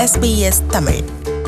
SBS Tamil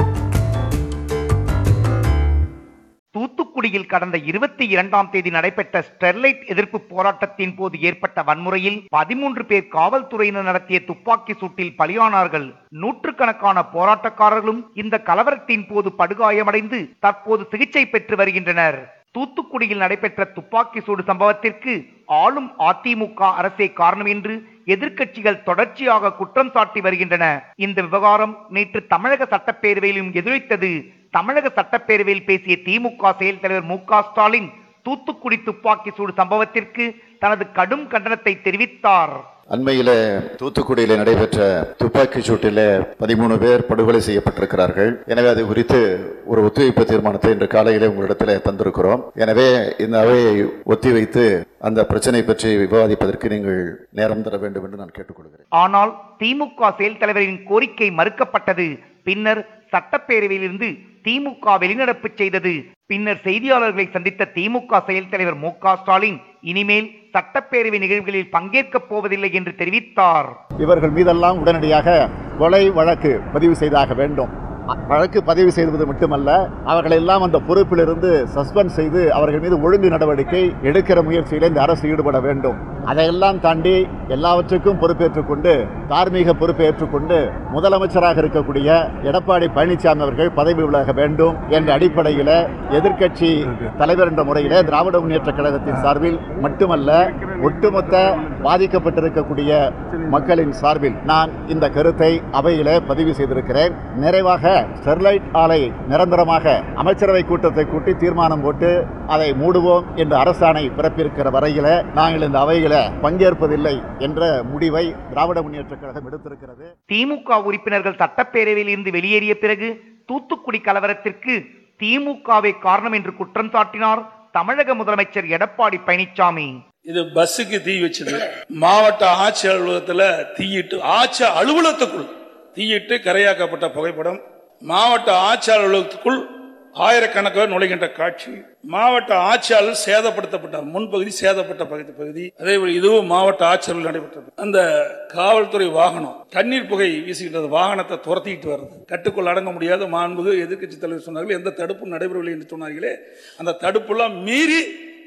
தூத்துக்குடியில் கடந்த இருபத்தி இரண்டாம் தேதி நடைபெற்ற ஸ்டெர்லைட் எதிர்ப்பு போராட்டத்தின் போது ஏற்பட்ட வன்முறையில் பதிமூன்று பேர் காவல்துறையினர் நடத்திய துப்பாக்கி சூட்டில் பலியானார்கள் நூற்றுக்கணக்கான போராட்டக்காரர்களும் இந்த கலவரத்தின் போது படுகாயமடைந்து தற்போது சிகிச்சை பெற்று வருகின்றனர் தூத்துக்குடியில் நடைபெற்ற துப்பாக்கி சூடு சம்பவத்திற்கு ஆளும் அதிமுக அரசே காரணம் என்று எதிர்க்கட்சிகள் தொடர்ச்சியாக குற்றம் சாட்டி வருகின்றன இந்த விவகாரம் நேற்று தமிழக சட்டப்பேரவையிலும் எதிரொலித்தது தமிழக சட்டப்பேரவையில் பேசிய திமுக செயல் தலைவர் மு க ஸ்டாலின் தூத்துக்குடி துப்பாக்கி சூடு சம்பவத்திற்கு தனது கடும் கண்டனத்தை தெரிவித்தார் அண்மையில தூத்துக்குடியில நடைபெற்ற துப்பாக்கிச் சூட்டில பதிமூணு பேர் படுகொலை செய்யப்பட்டிருக்கிறார்கள் எனவே அது குறித்து ஒரு ஒத்திவைப்பு தீர்மானத்தை இன்று காலையிலே உங்களிடத்தில் தந்திருக்கிறோம் எனவே இந்த அவையை ஒத்திவைத்து அந்த பிரச்சனை பற்றி விவாதிப்பதற்கு நீங்கள் நேரம் தர வேண்டும் என்று நான் கேட்டுக்கொள்கிறேன் ஆனால் திமுக செயல் தலைவரின் கோரிக்கை மறுக்கப்பட்டது பின்னர் சட்டப்பேரவையிலிருந்து திமுக வெளிநடப்பு செய்தது பின்னர் செய்தியாளர்களை சந்தித்த திமுக செயல் தலைவர் மு க ஸ்டாலின் இனிமேல் சட்டப்பேரவை நிகழ்வுகளில் பங்கேற்கப் போவதில்லை என்று தெரிவித்தார் இவர்கள் மீதெல்லாம் உடனடியாக கொலை வழக்கு பதிவு செய்தாக வேண்டும் அ- வழக்கு பதிவு செய்வது மட்டுமல்ல அவர்களை எல்லாம் அந்த பொறுப்பிலிருந்து சஸ்பெண்ட் செய்து அவர்கள் மீது ஒழுங்கு நடவடிக்கை எடுக்கிற முயற்சியில் இந்த அரசு ஈடுபட வேண்டும் அதையெல்லாம் தாண்டி எல்லாவற்றுக்கும் பொறுப்பேற்றுக் கொண்டு தார்மீக பொறுப்பை ஏற்றுக்கொண்டு முதலமைச்சராக இருக்கக்கூடிய எடப்பாடி பழனிசாமி அவர்கள் பதவி விலக வேண்டும் என்ற அடிப்படையில் எதிர்க்கட்சி தலைவர் என்ற முறையில் திராவிட முன்னேற்ற கழகத்தின் சார்பில் மட்டுமல்ல ஒட்டுமொத்த பாதிக்கப்பட்டிருக்கக்கூடிய மக்களின் சார்பில் நான் இந்த கருத்தை அவையில பதிவு செய்திருக்கிறேன் நிறைவாக ஸ்டெர்லைட் ஆலை நிரந்தரமாக அமைச்சரவை கூட்டத்தை கூட்டி தீர்மானம் போட்டு அதை மூடுவோம் என்ற அரசாணை பிறப்பிருக்கிற வரையில நாங்கள் இந்த அவையில பங்கேற்பதில்லை என்ற முடிவை திராவிட முன்னேற்ற கழகம் எடுத்திருக்கிறது திமுக உறுப்பினர்கள் சட்டப்பேரவையில் இருந்து வெளியேறிய பிறகு தூத்துக்குடி கலவரத்திற்கு திமுகவே காரணம் என்று குற்றம் சாட்டினார் தமிழக முதலமைச்சர் எடப்பாடி பழனிசாமி இது பஸ்ஸுக்கு தீ வச்சது மாவட்ட ஆட்சி அலுவலகத்துல தீயிட்டு ஆட்சி அலுவலகத்துக்குள் தீயிட்டு கரையாக்கப்பட்ட புகைப்படம் மாவட்ட ஆட்சி அலுவலகத்துக்குள் ஆயிரக்கணக்காக நுழைகின்ற காட்சி மாவட்ட ஆட்சியாளர் சேதப்படுத்தப்பட்டார் முன்பகுதி சேதப்பட்ட பகுதி பகுதி அதே போல இதுவும் மாவட்ட ஆட்சியர்கள் நடைபெற்றது அந்த காவல்துறை வாகனம் தண்ணீர் புகை வீசுகின்றது வாகனத்தை துரத்திட்டு வருது கட்டுக்குள் அடங்க முடியாத மாண்புகு எதிர்க்கட்சி தலைவர் சொன்னார்கள் எந்த தடுப்பும் நடைபெறவில்லை என்று சொன்னார்களே அந்த தடுப்பெல்லாம் மீறி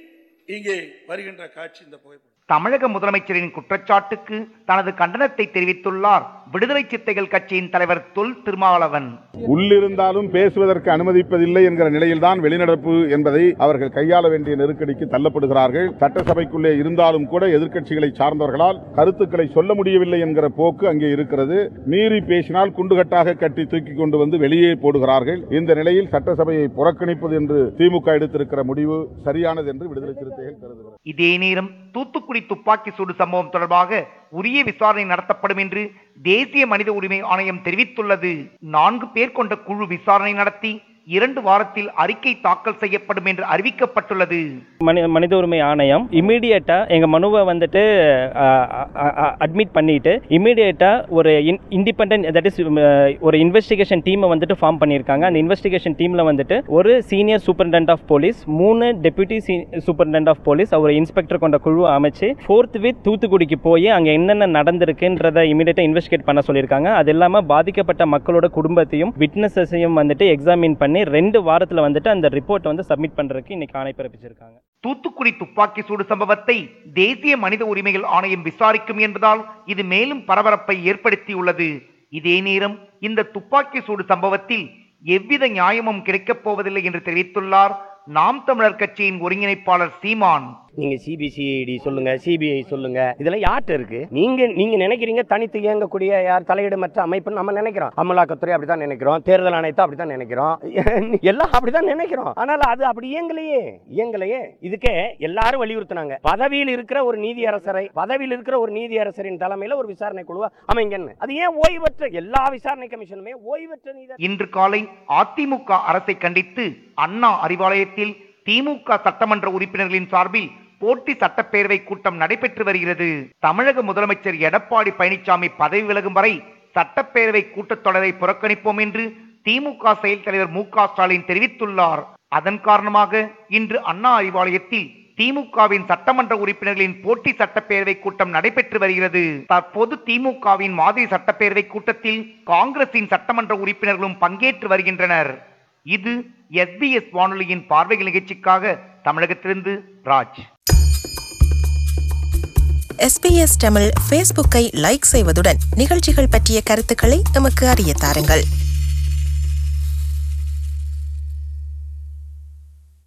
இங்கே வருகின்ற காட்சி இந்த புகைப்படம் தமிழக முதலமைச்சரின் குற்றச்சாட்டுக்கு தனது கண்டனத்தை தெரிவித்துள்ளார் விடுதலை சித்தைகள் கட்சியின் தலைவர் தொல் திருமாவளவன் உள்ளிருந்தாலும் பேசுவதற்கு அனுமதிப்பதில்லை என்கிற நிலையில்தான் வெளிநடப்பு என்பதை அவர்கள் கையாள வேண்டிய நெருக்கடிக்கு தள்ளப்படுகிறார்கள் சட்டசபைக்குள்ளே இருந்தாலும் கூட எதிர்க்கட்சிகளை சார்ந்தவர்களால் கருத்துக்களை சொல்ல முடியவில்லை என்கிற போக்கு அங்கே இருக்கிறது மீறி பேசினால் குண்டுகட்டாக கட்டி தூக்கி கொண்டு வந்து வெளியே போடுகிறார்கள் இந்த நிலையில் சட்டசபையை புறக்கணிப்பது என்று திமுக எடுத்திருக்கிற முடிவு சரியானது என்று விடுதலை சிறுத்தைகள் கருதுகிறது இதே நேரம் தூத்துக்குடி துப்பாக்கி சூடு சம்பவம் தொடர்பாக உரிய விசாரணை நடத்தப்படும் என்று தேசிய மனித உரிமை ஆணையம் தெரிவித்துள்ளது நான்கு பேர் கொண்ட குழு விசாரணை நடத்தி இரண்டு வாரத்தில் அறிக்கை தாக்கல் செய்யப்படும் என்று அறிவிக்கப்பட்டுள்ளது மனி மனித உரிமை ஆணையம் இமீடியட்டாக எங்கள் மனுவை வந்துட்டு அட்மிட் பண்ணிட்டு இமீடியட்டாக ஒரு இண்டிபெண்ட் தட் இஸ் ஒரு இன்வெஸ்டிகேஷன் டீமை வந்துட்டு ஃபார்ம் பண்ணியிருக்காங்க அந்த இன்வெஸ்டிகேஷன் டீமில் வந்துட்டு ஒரு சீனியர் சூப்பரண்டன்ட் ஆஃப் போலீஸ் மூணு டெப்யூட்டி சூப்பரண்டன்ட் ஆஃப் போலீஸ் ஒரு இன்ஸ்பெக்டர் கொண்ட குழு அமைச்சு ஃபோர்த் வித் தூத்துக்குடிக்கு போய் அங்கே என்னென்ன நடந்திருக்குன்றதை இமீடியட்டாக இன்வெஸ்டிகேட் பண்ண சொல்லியிருக்காங்க அது இல்லாமல் பாதிக்கப்பட்ட மக்களோட குடும்பத்தையும் விட்னஸஸையும் வந்துட்டு எக்ஸாமின் பண்ணி ரெண்டு வாரத்தில் வந்துட்டு அந்த ரிப்போர்ட்டை வந்து சப்மிட் பண்ணுறதுக்கு இன்னைக்கு ஆணை பிறப்பிச்சிருக்காங்க தூத்துக்குடி துப்பாக்கி சூடு சம்பவத்தை தேசிய மனித உரிமைகள் ஆணையம் விசாரிக்கும் என்பதால் இது மேலும் பரபரப்பை ஏற்படுத்தியுள்ளது இதே நேரம் இந்த துப்பாக்கி சூடு சம்பவத்தில் எவ்வித நியாயமும் கிடைக்கப் போவதில்லை என்று தெரிவித்துள்ளார் நாம் தமிழர் கட்சியின் ஒருங்கிணைப்பாளர் சீமான் நீங்க சிபிசிஐடி சொல்லுங்க சிபிஐ சொல்லுங்க இதெல்லாம் யார்கிட்ட இருக்கு நீங்க நீங்க நினைக்கிறீங்க தனித்து இயங்கக்கூடிய யார் தலையிடமற்ற அமைப்பு நம்ம நினைக்கிறோம் அமலாக்கத்துறை அப்படிதான் நினைக்கிறோம் தேர்தல் ஆணையத்தை அப்படித்தான் நினைக்கிறோம் எல்லாம் அப்படிதான் நினைக்கிறோம் ஆனால் அது அப்படி இயங்கலையே இயங்கலையே இதுக்கே எல்லாரும் வலியுறுத்தினாங்க பதவியில் இருக்கிற ஒரு நீதியரசரை பதவியில் இருக்கிற ஒரு நீதியரசரின் தலைமையில ஒரு விசாரணை குழுவை அமைங்கன்னு அது ஏன் ஓய்வற்ற எல்லா விசாரணை கமிஷனுமே ஓய்வற்ற நீதி இன்று காலை அதிமுக அரசை கண்டித்து அண்ணா அறிவாலயத்தில் திமுக சட்டமன்ற உறுப்பினர்களின் சார்பில் போட்டி சட்டப்பேரவை கூட்டம் நடைபெற்று வருகிறது தமிழக முதலமைச்சர் எடப்பாடி பழனிசாமி பதவி விலகும் வரை சட்டப்பேரவை கூட்டத்தொடரை புறக்கணிப்போம் என்று திமுக செயல் தலைவர் மு க ஸ்டாலின் தெரிவித்துள்ளார் அதன் காரணமாக இன்று அண்ணா அறிவாலயத்தில் திமுகவின் சட்டமன்ற உறுப்பினர்களின் போட்டி சட்டப்பேரவை கூட்டம் நடைபெற்று வருகிறது தற்போது திமுகவின் மாதிரி சட்டப்பேரவை கூட்டத்தில் காங்கிரசின் சட்டமன்ற உறுப்பினர்களும் பங்கேற்று வருகின்றனர் இது எஸ்பிஎஸ் வானொலியின் பார்வைகள் நிகழ்ச்சிக்காக தமிழகத்திலிருந்து ராஜ் எஸ்பிஎஸ் தமிழ் ஃபேஸ்புக்கை லைக் செய்வதுடன் நிகழ்ச்சிகள் பற்றிய கருத்துக்களை எமக்கு அறிய தாருங்கள்